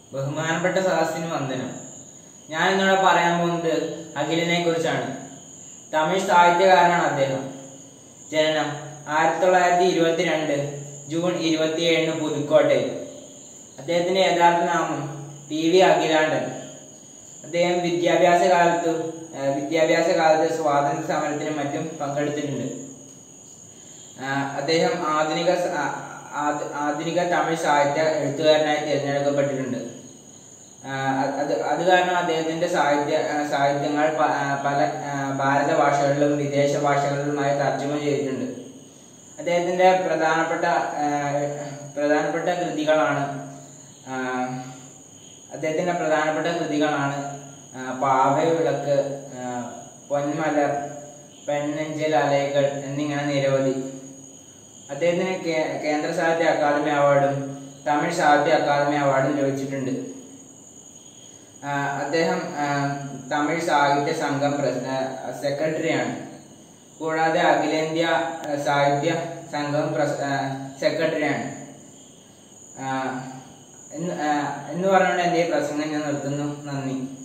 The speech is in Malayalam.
ബഹുമാനപ്പെട്ട സദസ്സിന് വന്ദനം ഞാൻ ഇന്നിവിടെ പറയാൻ പോകുന്നത് അഖിലിനെ കുറിച്ചാണ് തമിഴ് സാഹിത്യകാരനാണ് അദ്ദേഹം ജനനം ആയിരത്തി തൊള്ളായിരത്തി ഇരുപത്തിരണ്ട് ജൂൺ ഇരുപത്തിയേഴിന് പുതുക്കോട്ടയിൽ അദ്ദേഹത്തിന്റെ യഥാർത്ഥ നാമം പി വി അഖിലാണ്ടൻ അദ്ദേഹം വിദ്യാഭ്യാസ കാലത്ത് ആ, വിദ്യാഭ്യാസ കാലത്ത് സ്വാതന്ത്ര്യ സമരത്തിനും മറ്റും പങ്കെടുത്തിട്ടുണ്ട് ആ, അദ്ദേഹം ആധുനിക സ- ആ, ആധ- ആധുനിക തമിഴ് സാഹിത്യ എഴുത്തുകാരനായി തിരഞ്ഞെടുക്കപ്പെട്ടിട്ടുണ്ട് ആ, അത് അത് കാരണം അദ്ദേഹത്തിന്റെ സാഹിത്യ ആ, സാഹിത്യങ്ങൾ പ- ആ, പല ആ, ഭാരത ഭാഷകളിലും വിദേശ ഭാഷകളിലുമായി തർജ്ജമ ചെയ്തിട്ടുണ്ട് അദ്ദേഹത്തിന്റെ പ്രധാനപ്പെട്ട ആ, പ്രധാനപ്പെട്ട കൃതികളാണ് ആ, അദ്ദേഹത്തിന്റെ പ്രധാനപ്പെട്ട കൃതികളാണ് ആ, പാവൈ വിളക്ക് ആ, പൊന്മലർ പെണ്ണെഞ്ചൽ അലകൾ എന്നിങ്ങനെ നിരവധി അദ്ദേഹത്തിന് കേ- കേന്ദ്ര സാഹിത്യ അക്കാദമി അവാർഡും തമിഴ് സാഹിത്യ അക്കാദമി അവാർഡും ലഭിച്ചിട്ടുണ്ട് ആ, അദ്ദേഹം ആ, തമിഴ് സാഹിത്യ സംഘം പ്രസ- ആ, സെക്രട്ടറിയാണ് കൂടാതെ അഖിലേന്ത്യാ ആ, സാഹിത്യ സംഘം പ്രസ- ആ, സെക്രട്ടറിയാണ് ആ, എന്ന് ആ, എന്ന് പറഞ്ഞുകൊണ്ട് എൻ്റെ ഈ പ്രസംഗം ഞാൻ നിർത്തുന്നു നന്ദി